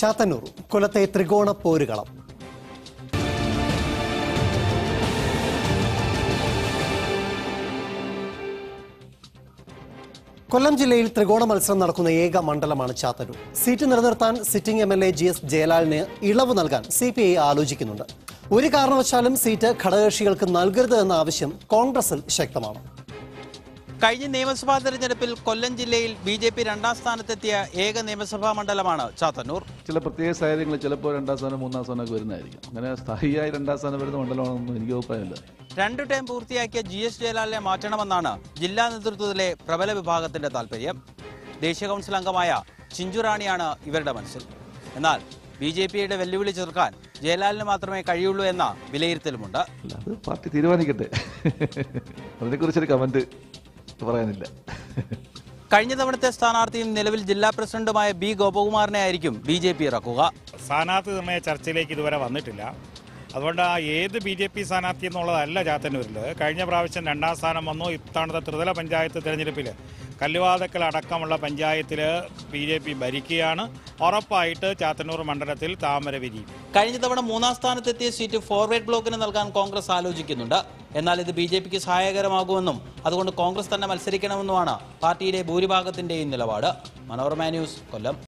ചാത്തന്നൂർ കൊല്ലത്തെ ത്രികോണ പോരുകളം കൊല്ലം ജില്ലയിൽ ത്രികോണ മത്സരം നടക്കുന്ന ഏക മണ്ഡലമാണ് ചാത്തന്നൂർ സീറ്റ് നിലനിർത്താൻ sitting M L A G S ജയലാലിന് ഇളവ് നൽകാൻ സി പി ഐ ആലോചിക്കുന്നുണ്ട് ഒരു കാരണവശാലും സീറ്റ് ഘടകകക്ഷികൾക്ക് നൽകരുത് എന്ന ആവശ്യം കോൺഗ്രസിൽ ശക്തമാണ് കഴിഞ്ഞ നിയമസഭാ തെരഞ്ഞെടുപ്പിൽ കൊല്ലം ജില്ലയിൽ ബി ജെ പി രണ്ടാം സ്ഥാനത്തെത്തിയ ഏക നിയമസഭാ മണ്ഡലമാണ് ചാത്തന്നൂർ ചില പ്രത്യേക സാഹചര്യങ്ങളിൽ ചിലപ്പോൾ രണ്ടാം സ്ഥാനം മൂന്നാം സ്ഥാനമൊക്കെ വരുന്നതായിരിക്കും അങ്ങനെ സ്ഥായിയായി രണ്ടാം സ്ഥാനം വരുന്ന മണ്ഡലമാണെന്നൊന്നും എനിക്ക് അഭിപ്രായമില്ല രണ്ടു ടൈം പൂർത്തിയാക്കിയ ജി എസ് ജയലാലിനെ മാറ്റണമെന്നാണ് ജില്ലാ നേതൃത്വത്തിലെ പ്രബല വിഭാഗത്തിന്റെ താൽപര്യം ദേശീയ കൗൺസിൽ അംഗമായ ചിഞ്ചുറാണിയാണ് ഇവരുടെ മനസ്സിൽ എന്നാൽ ബി ജെ പിയുടെ വെല്ലുവിളി ചെറുക്കാൻ ജയലാലിന് മാത്രമേ കഴിയുള്ളൂ എന്ന വിലയിരുത്തലുമുണ്ട് അല്ല അത് പാർട്ടി തീരുമാനിക്കട്ടെ അതിനെക്കുറിച്ചൊരു കമൻറ്റ് പറയാനില്ല കഴിഞ്ഞ തവണത്തെ സ്ഥാനാർത്ഥിയും നിലവിൽ ജില്ലാ പ്രസിഡന്റുമായ ബി ഗോപകുമാറിനെ ആയിരിക്കും ബി ജെ പി ഇറക്കുക സ്ഥാനാർത്ഥി നിർണയ ചർച്ചയിലേക്ക് ഇതുവരെ വന്നിട്ടില്ല അതുകൊണ്ട് ആ ഏത് ബി ജെ പി സ്ഥാനാർത്ഥി എന്നുള്ളതല്ല ചാത്തന്നൂരിൽ കഴിഞ്ഞ പ്രാവശ്യം രണ്ടാം സ്ഥാനം വന്നു ഇത്തവണത്തെ ത്രിതല പഞ്ചായത്ത് തിരഞ്ഞെടുപ്പിൽ കല്ലുവാതക്കൽ അടക്കമുള്ള പഞ്ചായത്തിൽ ബി ജെ പി ഭരിക്കുകയാണ് ഉറപ്പായിട്ട് ചാത്തന്നൂർ മണ്ഡലത്തിൽ താമര വിരിയും കഴിഞ്ഞ തവണ മൂന്നാം സ്ഥാനത്തെത്തിയ സീറ്റ് ഫോർവേഡ് ബ്ലോക്കിന് നൽകാൻ കോൺഗ്രസ് ആലോചിക്കുന്നുണ്ട് എന്നാൽ ഇത് ബി ജെ പിക്ക് സഹായകരമാകുമെന്നും അതുകൊണ്ട് കോൺഗ്രസ് തന്നെ മത്സരിക്കണമെന്നുമാണ് പാർട്ടിയിലെ ഭൂരിഭാഗത്തിന്റെയും നിലപാട് മനോരമ ന്യൂസ് കൊല്ലം